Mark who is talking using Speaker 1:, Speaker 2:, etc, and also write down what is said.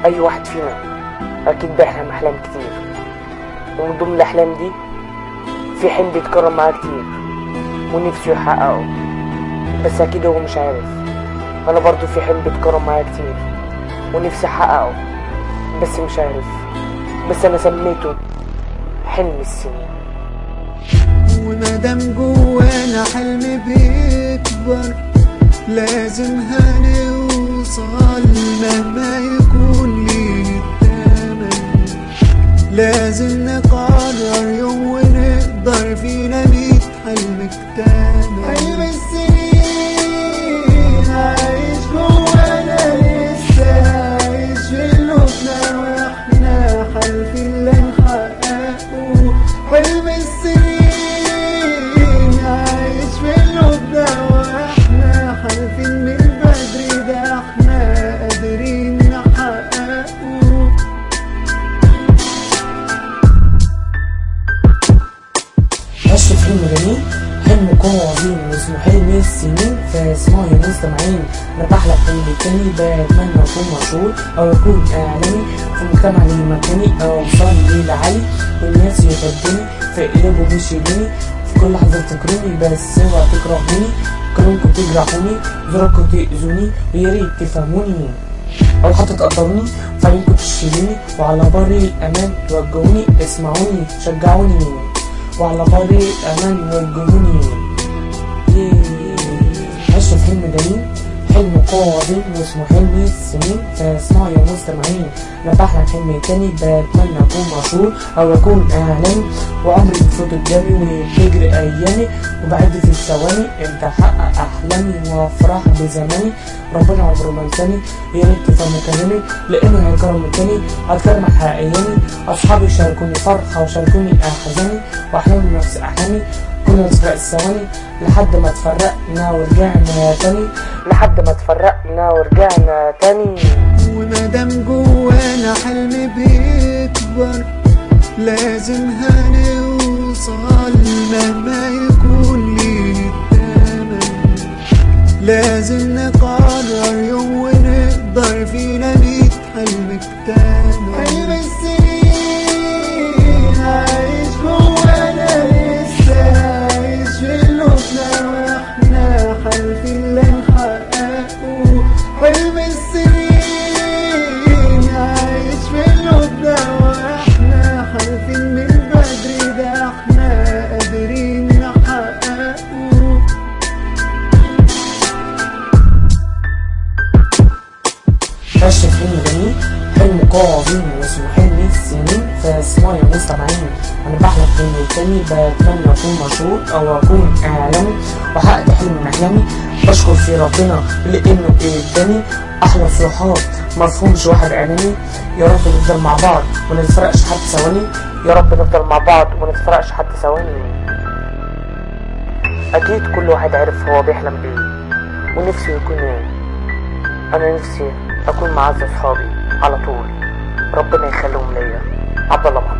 Speaker 1: اي واحد فينا اكيد بيحلم احلام كتير ومن ضمن الاحلام دي في حلم بيتكرر معاه كتير ونفسه يحققه بس اكيد هو مش عارف انا برضو في حلم بيتكرر معايا كتير ونفسي احققه بس مش عارف بس انا سميته حلم السنين
Speaker 2: ومادام جوانا حلم بيكبر لازم هنوصل مهما يكون ليه التمن لازم نقرر يوم ونقدر فينا ميت حلم اكتمل حلم السنين عايش جوانا لسه عايش في قلوبنا واحنا حالفين لا نحققه حلم السنين عايش في قلوبنا واحنا حالفين من بدري ده احنا قادرين نحققه
Speaker 1: عشت في حلم جميل حلم قوة عظيم واسمه حلم السنين فاسمعوا يا مستمعين انا بحلم حلم تاني بتمنى اكون مشهور او اكون اعلامي في المجتمع اللي مكاني او اوصل للعالي والناس يحبوني في قلوبهم مش يجوني في كل لحظة تكرهوني بس اوعى تكرهوني كلامكم تجرحوني زراركم تأذوني ويا ريت تفهموني او حتى تقدروني فعليكم تشيلوني وعلى بر الامان توجهوني اسمعوني شجعوني وعلى بر الامان وجهوني عشت في حلم جميل حلم قوة عظيم واسمه حلم السنين فاسمعوا يا مستمعين انا بحلم حلم تاني بتمنى اكون مشهور او اكون اعلامي وعمري بفوت قدامي وبتجري ايامي وبعد في الثواني انت حقق احلامي وافرح بزماني ربنا عمره ما ينساني يا ريت تفهموا كلامي لانه هيكرم تاني هتكرم حقيقياني اصحابي شاركوني فرحة وشاركوني احزاني واحلامي نفس احلامي كنا نسرق الثواني لحد ما تفرقنا ورجعنا تاني لحد ما تفرقنا ورجعنا تاني
Speaker 2: ومادام جوانا حلم بيكبر لازم هنوصل مهما يكون ليه التمن لازم نقرر يوم ونقدر فينا ميت حلم اكتمل حلم السنين عايش جوانا لسه عايش في قلوبنا واحنا حالفين لا نحققه حلم السنين عايش في قلوبنا واحنا حالفين من بدري ده احنا قادرين نحققه
Speaker 1: عشت في حلم جميل حلم قوة عظيم واسمه حلم السنين فاسمعوا يا مستمعين انا بحلم حلم تاني بتمنى اكون مشهور او اكون اعلامي وحققت حلم من احلامي بشكر في ربنا لانه اداني احلى صحاب مفهومش واحد اناني يا رب نفضل مع بعض وما نتفرقش حتى ثواني يا رب نفضل مع بعض وما نتفرقش حتى ثواني اكيد كل واحد عارف هو بيحلم بيه ونفسه يكون ايه انا نفسي اكون مع اعز اصحابي على طول ربنا يخليهم ليا عبد الله محمد